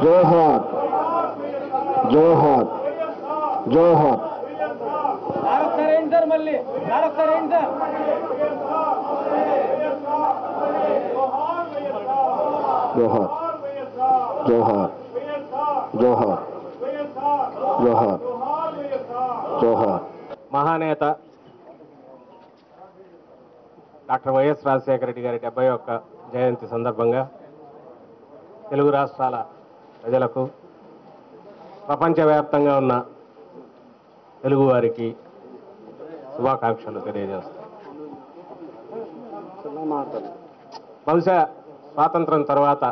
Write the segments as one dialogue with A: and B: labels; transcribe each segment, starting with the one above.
A: జోహార్ జోహార్ జోహార్
B: ఒకసారి ఏంటి సార్ మళ్ళీ ఒకసారి ఏంటి సార్
A: జోహార్ జోహార్ జోహార్ జోహార్ జోహార్
C: మహానేత డాక్టర్ వైఎస్ రాజశేఖర రెడ్డి గారి డెబ్బై ఒక్క జయంతి సందర్భంగా తెలుగు రాష్ట్రాల ప్రజలకు ప్రపంచవ్యాప్తంగా ఉన్న తెలుగు వారికి శుభాకాంక్షలు తెలియజేస్తాం బహుశా స్వాతంత్రం తర్వాత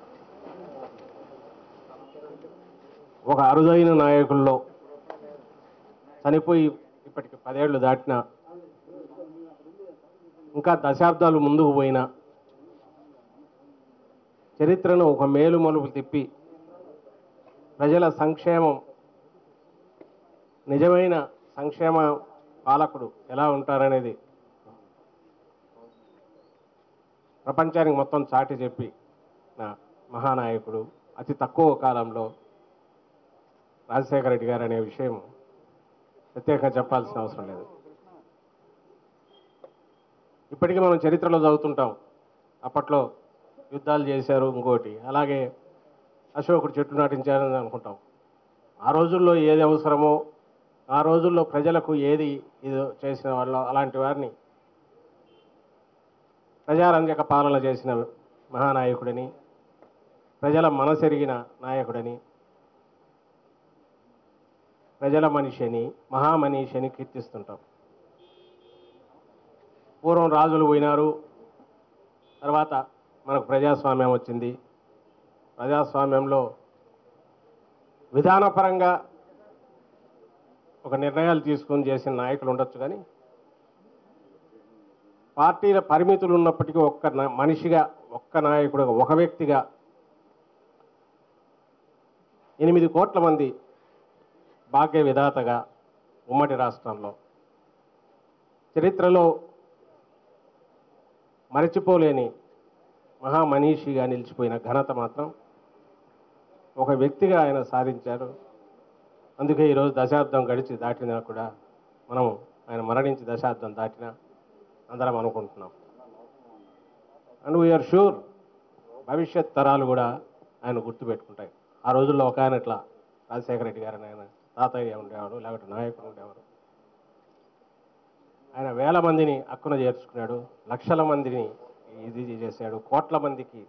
C: ఒక అరుదైన నాయకుల్లో చనిపోయి ఇప్పటికి పదేళ్లు దాటిన ఇంకా దశాబ్దాలు ముందుకు పోయినా చరిత్రను ఒక మేలు మలుపు తిప్పి ప్రజల సంక్షేమం నిజమైన సంక్షేమ పాలకుడు ఎలా ఉంటారనేది ప్రపంచానికి మొత్తం చాటి చెప్పి నా మహానాయకుడు అతి తక్కువ కాలంలో రాజశేఖర రెడ్డి గారు అనే విషయం ప్రత్యేకంగా చెప్పాల్సిన అవసరం లేదు ఇప్పటికీ మనం చరిత్రలో చదువుతుంటాం అప్పట్లో యుద్ధాలు చేశారు ఇంకోటి అలాగే అశోకుడు చెట్టు నాటించారని అనుకుంటాం ఆ రోజుల్లో ఏది అవసరమో ఆ రోజుల్లో ప్రజలకు ఏది ఇది చేసిన వాళ్ళు అలాంటి వారిని ప్రజారంజక పాలన చేసిన మహానాయకుడని ప్రజల మనసెరిగిన నాయకుడని ప్రజల మనిషి అని మహామనీషి అని కీర్తిస్తుంటాం పూర్వం రాజులు పోయినారు తర్వాత మనకు ప్రజాస్వామ్యం వచ్చింది ప్రజాస్వామ్యంలో విధానపరంగా ఒక నిర్ణయాలు తీసుకొని చేసిన నాయకులు ఉండొచ్చు కానీ పార్టీల పరిమితులు ఉన్నప్పటికీ ఒక్క నా- మనిషిగా ఒక్క నాయకుడుగా ఒక వ్యక్తిగా ఎనిమిది కోట్ల మంది భాగ్య విధాతగా ఉమ్మడి రాష్ట్రంలో చరిత్రలో మరచిపోలేని మహామనీషిగా నిలిచిపోయిన ఘనత మాత్రం ఒక వ్యక్తిగా ఆయన సాధించారు అందుకే ఈరోజు దశాబ్దం గడిచి దాటినా కూడా మనం ఆయన మరణించి దశాబ్దం దాటినా అందరం అనుకుంటున్నాం అండ్ వీఆర్ షూర్ భవిష్యత్ తరాలు కూడా ఆయన గుర్తుపెట్టుకుంటాయి ఆ రోజుల్లో ఒక ఆయన ఇట్లా రాజశేఖర రెడ్డి గారు ఆయన తాతయ్య ఉండేవాడు లేకపోతే నాయకుడు ఉండేవారు ఆయన వేల మందిని అక్కున చేర్చుకున్నాడు లక్షల మందిని ఇది చేశాడు కోట్ల మందికి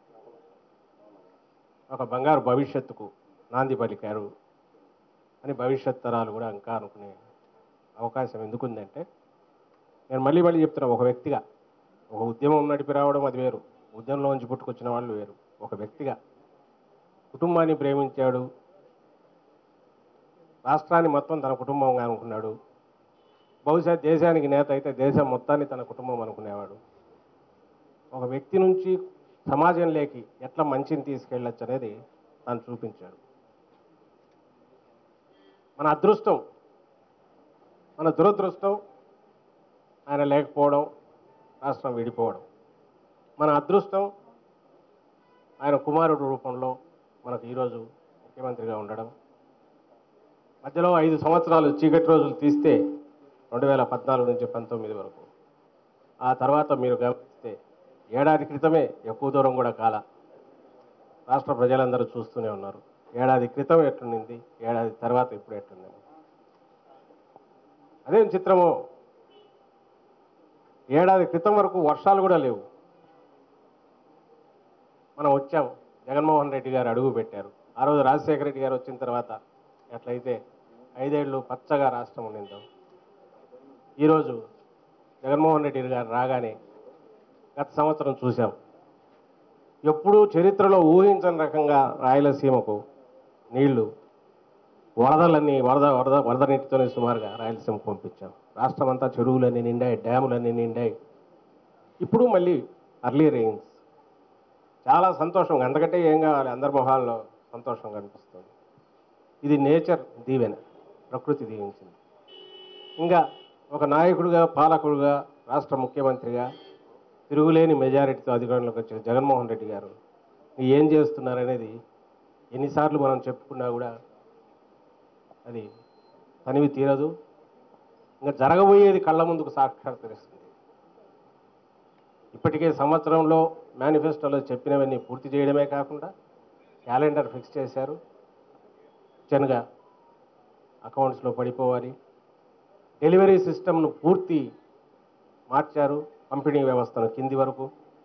C: ఒక బంగారు భవిష్యత్తుకు నాంది పలికారు అని భవిష్యత్ తరాలు కూడా ఇంకా అనుకునే అవకాశం ఎందుకుందంటే నేను మళ్ళీ మళ్ళీ చెప్తున్నా ఒక వ్యక్తిగా ఒక ఉద్యమం నడిపి రావడం అది వేరు ఉద్యమంలోంచి పుట్టుకొచ్చిన వాళ్ళు వేరు ఒక వ్యక్తిగా కుటుంబాన్ని ప్రేమించాడు రాష్ట్రాన్ని మొత్తం తన కుటుంబంగా అనుకున్నాడు బహుశా దేశానికి నేత అయితే దేశం మొత్తాన్ని తన కుటుంబం అనుకునేవాడు ఒక వ్యక్తి నుంచి సమాజంలోకి ఎట్లా మంచిని తీసుకెళ్ళొచ్చు అనేది తను చూపించాడు మన అదృష్టం మన దురదృష్టం ఆయన లేకపోవడం రాష్ట్రం విడిపోవడం మన అదృష్టం ఆయన కుమారుడు రూపంలో మనకు ఈరోజు ముఖ్యమంత్రిగా ఉండడం మధ్యలో ఐదు సంవత్సరాలు చీకటి రోజులు తీస్తే రెండు వేల పద్నాలుగు నుంచి పంతొమ్మిది వరకు ఆ తర్వాత మీరు గమనిస్తే ఏడాది క్రితమే ఎక్కువ దూరం కూడా కాల రాష్ట్ర ప్రజలందరూ చూస్తూనే ఉన్నారు ఏడాది క్రితం ఎట్లుండింది ఏడాది తర్వాత ఇప్పుడు ఎట్లుంది అదేం చిత్రమో ఏడాది క్రితం వరకు వర్షాలు కూడా లేవు మనం వచ్చాం జగన్మోహన్ రెడ్డి గారు అడుగు పెట్టారు ఆ రోజు రాజశేఖర రెడ్డి గారు వచ్చిన తర్వాత ఎట్లయితే ఐదేళ్లు పచ్చగా రాష్ట్రం ఉండిందో ఈరోజు జగన్మోహన్ రెడ్డి గారు రాగానే గత సంవత్సరం చూసాం ఎప్పుడూ చరిత్రలో ఊహించని రకంగా రాయలసీమకు నీళ్లు వరదలన్నీ వరద వరద వరద నీటితోనే సుమారుగా రాయలసీమకు పంపించాం రాష్ట్రం అంతా చెరువులన్నీ నిండాయి డ్యాములన్నీ నిండాయి ఇప్పుడు మళ్ళీ అర్లీ రెయిన్స్ చాలా సంతోషం అంతకంటే ఏం కావాలి అందరి మొహాల్లో సంతోషం కనిపిస్తుంది ఇది నేచర్ దీవెన ప్రకృతి దీవించింది ఇంకా ఒక నాయకుడిగా పాలకుడుగా రాష్ట్ర ముఖ్యమంత్రిగా తిరుగులేని మెజారిటీతో అధికారంలోకి వచ్చిన జగన్మోహన్ రెడ్డి గారు మీరు ఏం చేస్తున్నారనేది ఎన్నిసార్లు మనం చెప్పుకున్నా కూడా అది తనివి తీరదు ఇంకా జరగబోయేది కళ్ళ ముందుకు సాక్షాత్కరిస్తుంది ఇప్పటికే సంవత్సరంలో మేనిఫెస్టోలో చెప్పినవన్నీ పూర్తి చేయడమే కాకుండా క్యాలెండర్ ఫిక్స్ చేశారు చిన్నగా అకౌంట్స్లో పడిపోవాలి డెలివరీ సిస్టమ్ను పూర్తి మార్చారు పంపిణీ వ్యవస్థను కింది వరకు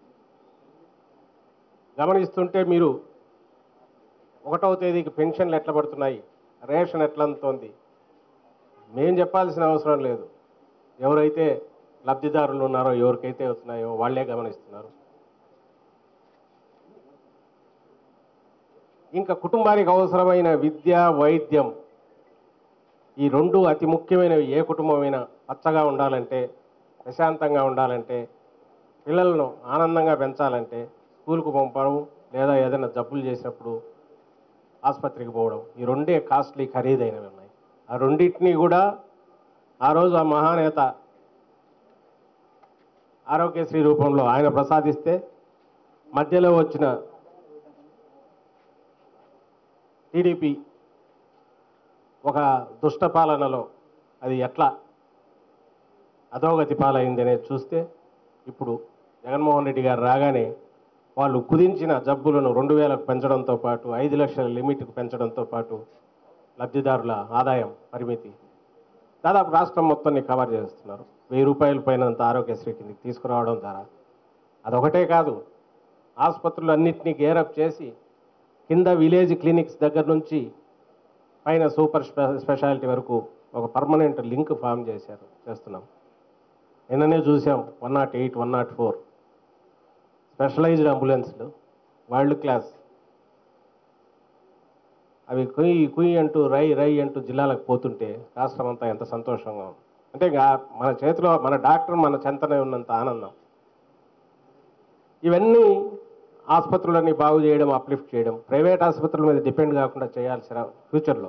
C: గమనిస్తుంటే మీరు ఒకటవ తేదీకి పెన్షన్లు ఎట్లా పడుతున్నాయి రేషన్ ఎట్లా అందుతోంది మేం చెప్పాల్సిన అవసరం లేదు ఎవరైతే లబ్ధిదారులు ఉన్నారో ఎవరికైతే వస్తున్నాయో వాళ్ళే గమనిస్తున్నారు ఇంకా కుటుంబానికి అవసరమైన విద్య వైద్యం ఈ రెండు అతి ముఖ్యమైనవి ఏ కుటుంబమైనా పచ్చగా ఉండాలంటే ప్రశాంతంగా ఉండాలంటే పిల్లలను ఆనందంగా పెంచాలంటే స్కూల్కు పంపడం లేదా ఏదైనా జబ్బులు చేసినప్పుడు ఆసుపత్రికి పోవడం ఈ రెండే కాస్ట్లీ ఖరీదైనవి ఉన్నాయి ఆ రెండింటినీ కూడా ఆ రోజు ఆ మహానేత ఆరోగ్యశ్రీ రూపంలో ఆయన ప్రసాదిస్తే మధ్యలో వచ్చిన టీడీపీ ఒక దుష్ట పాలనలో అది ఎట్లా అధోగతి పాలైంది అనేది చూస్తే ఇప్పుడు జగన్మోహన్ రెడ్డి గారు రాగానే వాళ్ళు కుదించిన జబ్బులను రెండు వేలకు పెంచడంతో పాటు ఐదు లక్షల లిమిట్కు పెంచడంతో పాటు లబ్ధిదారుల ఆదాయం పరిమితి దాదాపు రాష్ట్రం మొత్తాన్ని కవర్ చేస్తున్నారు వెయ్యి రూపాయల పైనంత ఆరోగ్యశ్రీ కిందకి తీసుకురావడం ద్వారా అదొకటే కాదు ఆసుపత్రులు అన్నింటినీ గేరప్ చేసి కింద విలేజ్ క్లినిక్స్ దగ్గర నుంచి పైన సూపర్ స్పె స్పెషాలిటీ వరకు ఒక పర్మనెంట్ లింక్ ఫామ్ చేశారు చేస్తున్నాం నిన్ననే చూసాం one nought eight one nought four specialised అంబులెన్స్లు వరల్డ్ క్లాస్ అవి కుయ్యి కుయ్యి అంటూ రై రై అంటూ జిల్లాలకు పోతుంటే రాష్ట్రం అంతా ఎంత సంతోషంగా ఉంది అంటే ఇంకా మన చేతిలో మన డాక్టర్ మన చెంతనే ఉన్నంత ఆనందం ఇవన్నీ ఆసుపత్రులన్నీ బాగు చేయడం అప్లిఫ్ట్ చేయడం ప్రైవేట్ ఆసుపత్రుల మీద డిపెండ్ కాకుండా చేయాల్సిన ఫ్యూచర్లో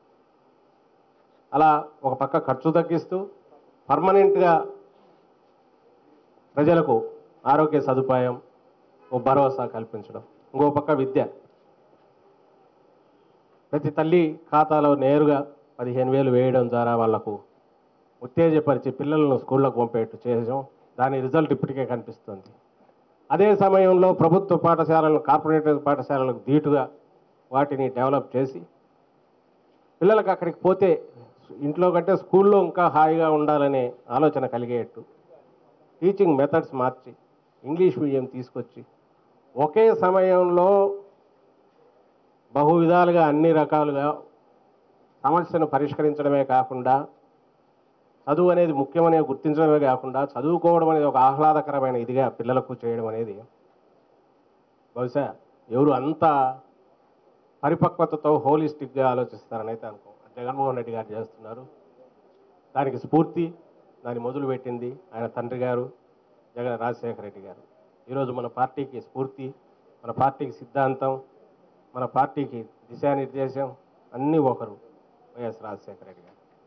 C: అలా ఒక పక్క ఖర్చు తగ్గిస్తూ పర్మనెంట్గా ప్రజలకు ఆరోగ్య సదుపాయం ఓ భరోసా కల్పించడం ఇంకో పక్క విద్య ప్రతి తల్లి ఖాతాలో నేరుగా పదిహేను వేలు వేయడం ద్వారా వాళ్లకు ఉత్తేజపరిచి పిల్లలను స్కూళ్ళకు పంపేట్టు చేయడం దాని రిజల్ట్ ఇప్పటికే కనిపిస్తుంది అదే సమయంలో ప్రభుత్వ పాఠశాలలను కార్పొరేటివ్ పాఠశాలలకు ధీటుగా వాటిని డెవలప్ చేసి పిల్లలకు అక్కడికి పోతే ఇంట్లో కంటే స్కూల్లో ఇంకా హాయిగా ఉండాలనే ఆలోచన కలిగేట్టు టీచింగ్ మెథడ్స్ మార్చి ఇంగ్లీష్ మీడియం తీసుకొచ్చి ఒకే సమయంలో బహు విధాలుగా అన్ని రకాలుగా సమస్యను పరిష్కరించడమే కాకుండా చదువు అనేది ముఖ్యమనే గుర్తించడమే కాకుండా చదువుకోవడం అనేది ఒక ఆహ్లాదకరమైన ఇదిగా పిల్లలకు చేయడం అనేది బహుశా ఎవరు అంత పరిపక్వతతో హోలిస్టిక్గా ఆలోచిస్తారని అయితే అనుకో జగన్మోహన్ రెడ్డి గారు చేస్తున్నారు దానికి స్ఫూర్తి దాన్ని మొదలు పెట్టింది ఆయన తండ్రి గారు జగన్ రాజశేఖర రెడ్డి గారు ఈరోజు మన పార్టీకి స్ఫూర్తి మన పార్టీకి సిద్ధాంతం మన పార్టీకి దిశానిర్దేశం అన్నీ ఒకరు వైఎస్ రాజశేఖర రెడ్డి గారు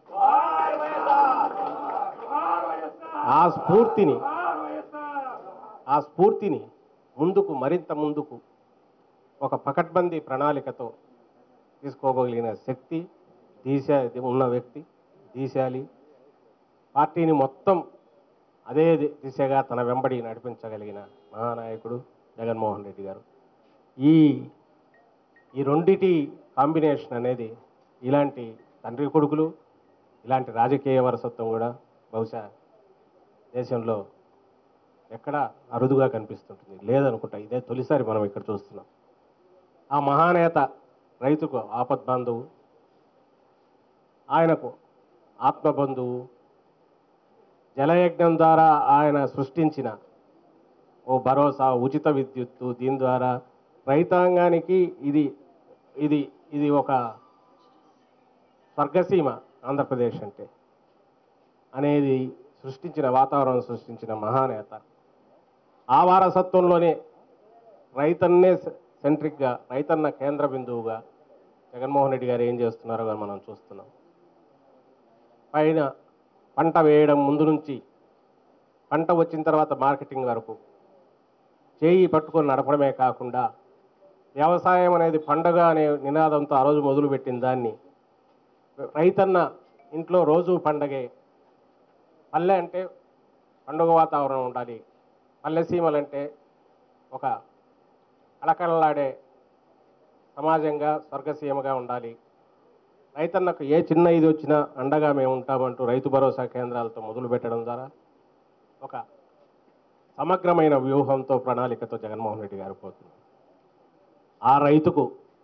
C: ఆ స్ఫూర్తిని ఆ స్ఫూర్తిని ముందుకు మరింత ముందుకు ఒక పకడ్బందీ ప్రణాళికతో తీసుకోగలిగిన శక్తి దీశ ఉన్న వ్యక్తి దీశాలి పార్టీని మొత్తం అదే ది- దిశగా తన వెంబడి నడిపించగలిగిన మహానాయకుడు జగన్మోహన్ రెడ్డి గారు ఈ ఈ రెండిటి కాంబినేషన్ అనేది ఇలాంటి తండ్రి కొడుకులు ఇలాంటి రాజకీయ వారసత్వం కూడా బహుశా దేశంలో ఎక్కడ అరుదుగా కనిపిస్తుంటుంది లేదనుకుంటా ఇదే తొలిసారి మనం ఇక్కడ చూస్తున్నాం ఆ మహానేత రైతుకు ఆపద్బాంధువు ఆయనకు ఆత్మబంధువు జలయజ్ఞం ద్వారా ఆయన సృష్టించిన ఓ భరోసా ఉచిత విద్యుత్తు దీని ద్వారా రైతాంగానికి ఇది ఇది ఇది ఒక స్వర్గసీమ ఆంధ్రప్రదేశ్ అంటే అనేది సృష్టించిన వాతావరణం సృష్టించిన మహానేత ఆ వారసత్వంలోనే రైతన్నే సెంట్రిక్గా రైతన్న కేంద్ర బిందువుగా జగన్మోహన్ రెడ్డి గారు ఏం చేస్తున్నారో కూడా మనం చూస్తున్నాం పైన పంట వేయడం ముందు నుంచి పంట వచ్చిన తర్వాత మార్కెటింగ్ వరకు చేయి పట్టుకొని నడపడమే కాకుండా వ్యవసాయం అనేది పండగ అనే నినాదంతో ఆ రోజు మొదలుపెట్టిన దాన్ని రైతన్న ఇంట్లో రోజు పండగే పల్లె అంటే పండుగ వాతావరణం ఉండాలి పల్లె సీమలంటే ఒక కళకళలాడే సమాజంగా స్వర్గసీమగా ఉండాలి రైతన్నకు ఏ చిన్న ఇది వచ్చినా అండగా మేము ఉంటామంటూ రైతు భరోసా కేంద్రాలతో మొదలు పెట్టడం ద్వారా ఒక సమగ్రమైన వ్యూహంతో ప్రణాళికతో జగన్మోహన్ రెడ్డి గారు పోతుంది ఆ రైతుకు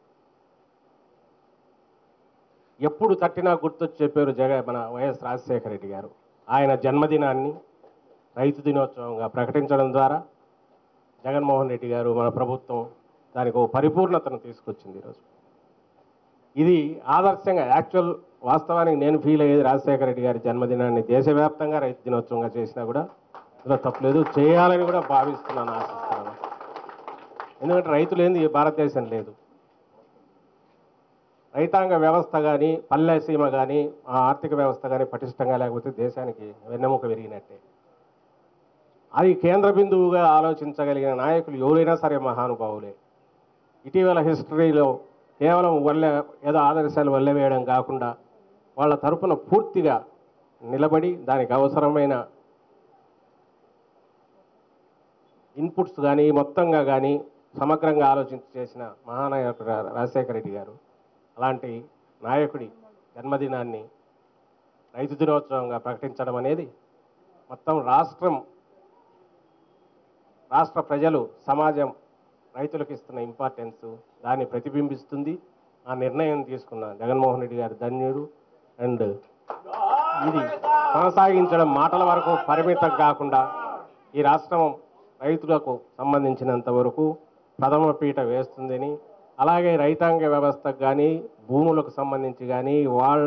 C: ఎప్పుడు తట్టినా గుర్తొచ్చి చెప్పారు జగ మన వైఎస్ రాజశేఖర రెడ్డి గారు ఆయన జన్మదినాన్ని రైతు దినోత్సవంగా ప్రకటించడం ద్వారా జగన్మోహన్ రెడ్డి గారు మన ప్రభుత్వం దానికి ఒక పరిపూర్ణతను తీసుకొచ్చింది ఈరోజు ఇది ఆదర్శంగా యాక్చువల్ వాస్తవానికి నేను ఫీల్ అయ్యేది రాజశేఖర రెడ్డి గారి జన్మదినాన్ని దేశవ్యాప్తంగా రైతు దినోత్సవంగా చేసినా కూడా ఇందులో తప్పలేదు చేయాలని కూడా భావిస్తున్నాను ఆశిస్తున్నాను ఎందుకంటే రైతు లేనిది ఈ భారతదేశం లేదు రైతాంగ వ్యవస్థ కానీ పల్లె సీమ కానీ ఆ ఆర్థిక వ్యవస్థ కానీ పటిష్టంగా లేకపోతే దేశానికి వెన్నెముక విరిగినట్టే అది కేంద్ర బిందువుగా ఆలోచించగలిగిన నాయకులు ఎవరైనా సరే మహానుభావులే ఇటీవల హిస్టరీలో కేవలం వల్లె ఏదో ఆదర్శాలు వల్లె వేయడం కాకుండా వాళ్ళ తరపున పూర్తిగా నిలబడి దానికి అవసరమైన ఇన్పుట్స్ కానీ మొత్తంగా కానీ సమగ్రంగా ఆలోచించి చేసిన మహానాయకుడు రా- రాజశేఖర రెడ్డి గారు అలాంటి నాయకుడి జన్మదినాన్ని రైతు దినోత్సవంగా ప్రకటించడం అనేది మొత్తం రాష్ట్రం రాష్ట్ర ప్రజలు సమాజం రైతులకు ఇస్తున్న ఇంపార్టెన్స్ దాన్ని ప్రతిబింబిస్తుంది ఆ నిర్ణయం తీసుకున్న జగన్మోహన్ రెడ్డి గారు ధన్యుడు అండ్ ఇది కొనసాగించడం మాటల వరకు పరిమితం కాకుండా ఈ రాష్ట్రం రైతులకు సంబంధించినంత వరకు ప్రథమ పీట వేస్తుందని అలాగే రైతాంగ వ్యవస్థకు కానీ భూములకు సంబంధించి కానీ వాళ్ళ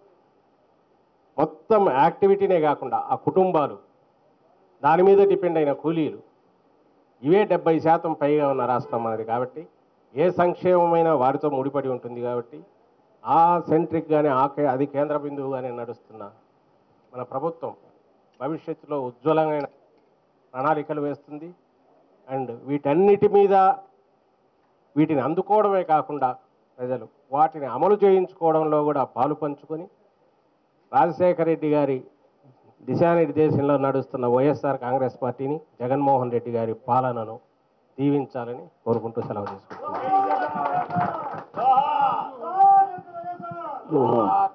C: మొత్తం యాక్టివిటీనే కాకుండా ఆ కుటుంబాలు దాని మీద డిపెండ్ అయిన కూలీలు ఇవే డెబ్బై శాతం పైగా ఉన్న రాష్ట్రం మనది కాబట్టి ఏ సంక్షేమమైనా వారితో ముడిపడి ఉంటుంది కాబట్టి ఆ సెంట్రిక్ కానీ ఆ కే- అది కేంద్ర బిందువుగానే నడుస్తున్న మన ప్రభుత్వం భవిష్యత్తులో ఉజ్వలమైన ప్రణాళికలు వేస్తుంది అండ్ వీటన్నిటి మీద వీటిని అందుకోవడమే కాకుండా ప్రజలు వాటిని అమలు చేయించుకోవడంలో కూడా పాలు పంచుకొని రాజశేఖర రెడ్డి గారి దిశానిర్దేశంలో నడుస్తున్న వైఎస్ఆర్ కాంగ్రెస్ పార్టీని జగన్మోహన్ రెడ్డి గారి పాలనను దీవించాలని కోరుకుంటూ సెలవు తీసుకుంటున్నాను
A: జోహార్